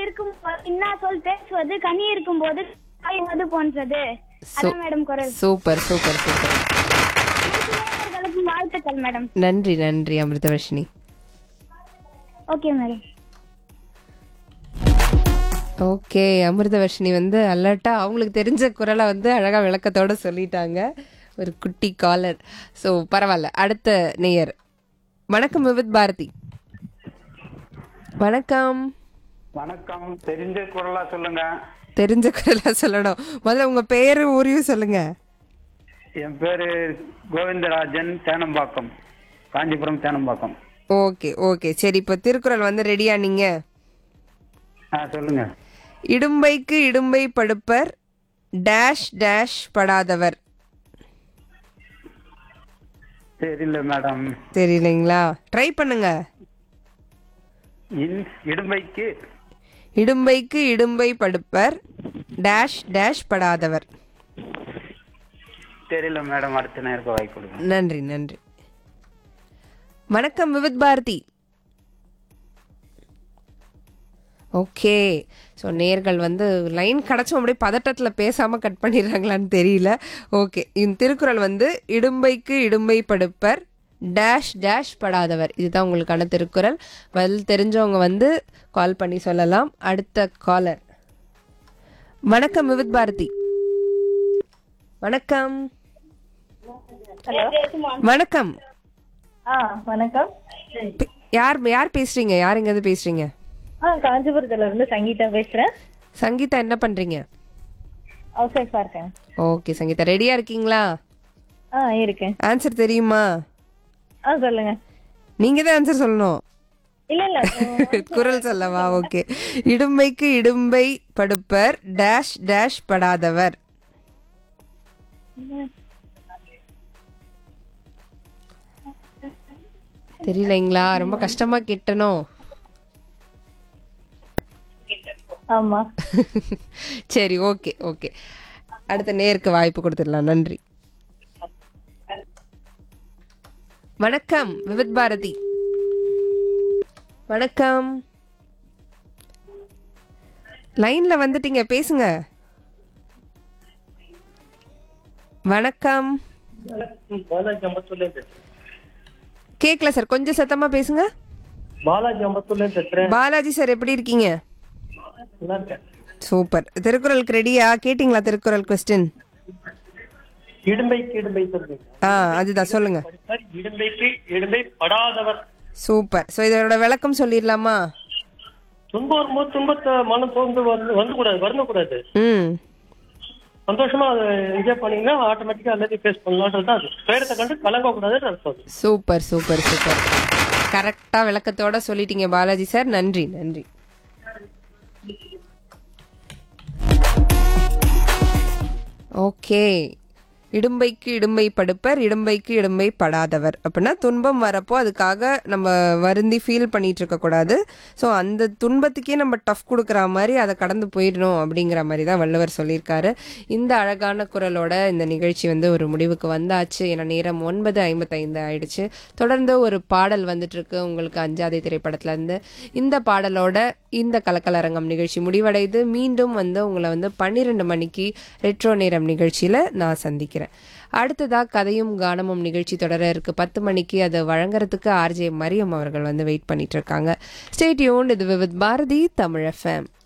இருக்கும் இன்னா சொல் பேசுவது கனி இருக்கும் போது காய்வது போன்றது அதான் மேடம் குரல் சூப்பர் சூப்பர் சூப்பர் நேயர்களுக்கு வாழ்த்துக்கள் மேடம் நன்றி நன்றி Amirthavarshini okay madam okay Amirthavarshini வந்து அலர்ட்டா அவங்களுக்கு தெரிஞ்ச குரலை வந்து அழகா விளக்கத்தோட சொல்லிட்டாங்க ஒரு குட்டி காலர் ஸோ பரவாயில்ல அடுத்த நேயர் வணக்கம் விவித் பாரதி வணக்கம் வணக்கம் தெரிஞ்ச குரலா சொல்லுங்க தெரிஞ்ச குரலா சொல்லணும் முதல்ல உங்க பேரு ஊரையும் சொல்லுங்க என் பேரு கோவிந்தராஜன் தேனம்பாக்கம் காஞ்சிபுரம் தேனம்பாக்கம் ஓகே ஓகே சரி இப்போ திருக்குறள் வந்து ரெடியா நீங்க ஆ சொல்லுங்க இடும்பைக்கு இடும்பை படுப்பர் டேஷ் டேஷ் படாதவர் தெரியல மேடம் தெரியலைங்களா ட்ரை பண்ணுங்க இன் இடும்பைக்கு இடும்பைக்கு இடும்பை படுப்பர் டேஷ் டேஷ் படாதவர் தெரியல மேடம் அடுத்த நேருக்கு வாய்ப்பு கொடுங்க நன்றி நன்றி வணக்கம் விவித் பாரதி ஓகே ஸோ நேர்கள் வந்து லைன் கிடச்சும் அப்படியே பதட்டத்தில் பேசாமல் கட் பண்ணிடுறாங்களான்னு தெரியல ஓகே இந்த திருக்குறள் வந்து இடும்பைக்கு இடும்பை படுப்பர் டேஷ் டேஷ் படாதவர் இதுதான் உங்களுக்கான திருக்குறள் பதில் தெரிஞ்சவங்க வந்து கால் பண்ணி சொல்லலாம் அடுத்த காலர் வணக்கம் விவித் பாரதி வணக்கம் வணக்கம் ஆ வணக்கம் பே- யார் யார் பேசுறீங்க யார் எங்கேருந்து பேசுறீங்க ஆ காஞ்சிபுரத்துல இருந்து சங்கீதா பேசுறேன் சங்கீதா என்ன பண்றீங்க ஹவுஸ் ஒய்ஃபா இருக்கேன் ஓகே சங்கீதா ரெடியா இருக்கீங்களா ஆ இருக்கேன் ஆன்சர் தெரியுமா ஆ சொல்லுங்க நீங்க தான் ஆன்சர் சொல்லணும் இல்ல இல்ல குரல் சொல்லவா ஓகே இடும்பைக்கு இடும்பை படுப்பர் டேஷ் டேஷ் படாதவர் தெரியலைங்களா ரொம்ப கஷ்டமா கேட்டனோ ஆமா சரி ஓகே ஓகே அடுத்த நேருக்கு வாய்ப்பு கொடுத்துடலாம் நன்றி வணக்கம் விவித் பாரதி வணக்கம் லைன்ல வந்துட்டீங்க பேசுங்க வணக்கம் பாலாஜி அம்பத்தூர்ல கேட்கல சார் கொஞ்சம் சத்தமா பேசுங்க பாலாஜி அம்பத்தூர்ல பேசுறேன் பாலாஜி சார் எப்படி இருக்கீங்க நல்லா இருக்கேன் சூப்பர் திருக்குறளுக்கு ரெடியா கேட்டிங்களா திருக்குறள் கொஸ்டின் இடும்பைக்கு இடும்பை சொல்றீங்க ஆ அதுதான் சொல்லுங்க சார் இடும்பைக்கு இடும்பை படாதவர் சூப்பர் ஸோ இதோட விளக்கம் சொல்லிடலாமா துன்பம் வரும்போது துன்பத்தை மனம் தோன்று வந்து வந்து கூடாது வரக்கூடாது ம் சந்தோஷமா அதை என்ஜாய் பண்ணீங்கன்னா ஆட்டோமேட்டிக்கா எல்லாத்தையும் ஃபேஸ் பண்ணலான்றது தான் அது துயரத்தை கண்டு கலங்க கூடாதுன்னு அர்த்தம் அது. சூப்பர் சூப்பர் சூப்பர் கரெக்டா விளக்கத்தோட சொல்லிட்டீங்க பாலாஜி சார் நன்றி நன்றி ஓகே இடும்பைக்கு இடும்பை படுப்பர் இடும்பைக்கு இடும்பை படாதவர் அப்படின்னா துன்பம் வரப்போ அதுக்காக நம்ம வருந்தி ஃபீல் பண்ணிட்டு இருக்க கூடாது ஸோ அந்த துன்பத்துக்கே நம்ம டஃப் கொடுக்குற மாதிரி அதை கடந்து போயிடணும் அப்படிங்கிற மாதிரி தான் வள்ளுவர் சொல்லியிருக்காரு இந்த அழகான குரலோட இந்த நிகழ்ச்சி வந்து ஒரு முடிவுக்கு வந்தாச்சு ஏன்னா நேரம் ஒன்பது ஐம்பத்தைந்து ஆயிடுச்சு தொடர்ந்து ஒரு பாடல் வந்துட்டு இருக்கு உங்களுக்கு அஞ்சாதை திரைப்படத்துல இருந்து இந்த பாடலோட இந்த கலக்கலரங்கம் நிகழ்ச்சி முடிவடைது மீண்டும் வந்து உங்களை வந்து பன்னிரெண்டு மணிக்கு ரெட்ரோ நேரம் நிகழ்ச்சியில நான் சந்திக்கிறேன் அடுத்ததா கதையும் கானமும் நிகழ்ச்சி தொடர இருக்கு பத்து மணிக்கு அதை வழங்குறதுக்கு ஆர்ஜே மரியம் அவர்கள் வந்து வெயிட் பண்ணிட்டு இருக்காங்க ஸ்டேட்யூன் இது வித் பாரதி தமிழ் எஃப்எம்